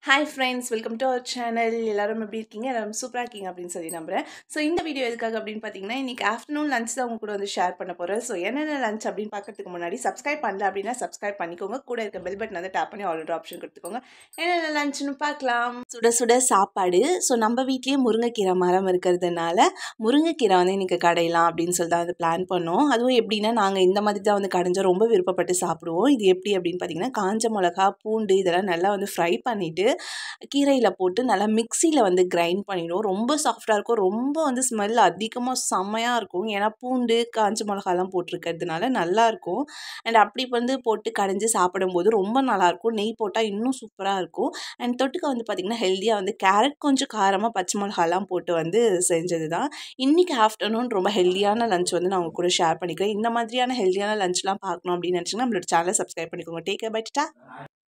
hi friends welcome to our channel எல்லாரும் எப்படி இருக்கீங்க எல்லாரும் சூப்பராக இருக்கீங்க அப்படின்னு சொல்லி நம்புறேன் ஸோ இந்த வீடியோ எதுக்காக அப்படின்னு பார்த்தீங்கன்னா இன்னைக்கு ஆஃப்டர்நூன் லஞ்ச் தான் உங்க கூட வந்து ஷேர் பண்ண போகிறேன் ஸோ என்னென்ன லஞ்ச் அப்படின்னு பார்க்கறதுக்கு முன்னாடி சப்ஸ்கிரைப் பண்ணல அப்படின்னா சப்ஸ்கிரைப் பண்ணிக்கோங்க கூட இருக்க பெல் பட்டன் வந்து டேப் பண்ணி ஆல்ரெடி ஆப்ஷன் கொடுத்துக்கோங்க என்னென்ன லஞ்ச்னு பார்க்கலாம் சுட சுட சாப்பாடு ஸோ நம்ம வீட்லேயே முருங்கைக்கீரை மரம் இருக்கிறதுனால முருங்கைக்கீரை வந்து இன்னைக்கு கடையலாம் அப்படின்னு சொல்லி தான் வந்து பிளான் பண்ணோம் அதுவும் எப்படின்னா நாங்கள் இந்த மாதிரி தான் வந்து கடைஞ்சா ரொம்ப விருப்பப்பட்டு சாப்பிடுவோம் இது எப்படி அப்படின்னு பார்த்தீங்கன்னா காஞ்ச மிளகா பூண்டு இதெல்லாம் நல்லா வந்து ஃப்ரை பண்ணிவிட்டு கீரையில் போட்டு நல்லா மிக்சியில் வந்து கிரைண்ட் பண்ணிடுவோம் ரொம்ப சாஃப்டாக இருக்கும் ரொம்ப வந்து ஸ்மெல் அதிகமாக செம்மையாக இருக்கும் ஏன்னா பூண்டு காஞ்ச மிளகாலாம் போட்டிருக்கிறதுனால நல்லாயிருக்கும் அண்ட் அப்படி வந்து போட்டு கடைஞ்சி சாப்பிடும்போது ரொம்ப நல்லாயிருக்கும் நெய் போட்டால் இன்னும் சூப்பராக இருக்கும் அண்ட் தொட்டுக்க வந்து பார்த்திங்கன்னா ஹெல்த்தியாக வந்து கேரட் கொஞ்சம் காரமாக பச்சை மிளகாலாம் போட்டு வந்து செஞ்சது தான் இன்றைக்கி ஆஃப்டர்நூன் ரொம்ப ஹெல்த்தியான லஞ்ச் வந்து நான் உங்க கூட ஷேர் பண்ணிக்கிறேன் இந்த மாதிரியான ஹெல்த்தியான லஞ்ச்லாம் பார்க்கணும் அப்படின்னு நினச்சிங்கன்னா நம்மளோட சேனலை சப்ஸ்கிரைப் பண்ணிக்கோங்க டேக் பைட்டா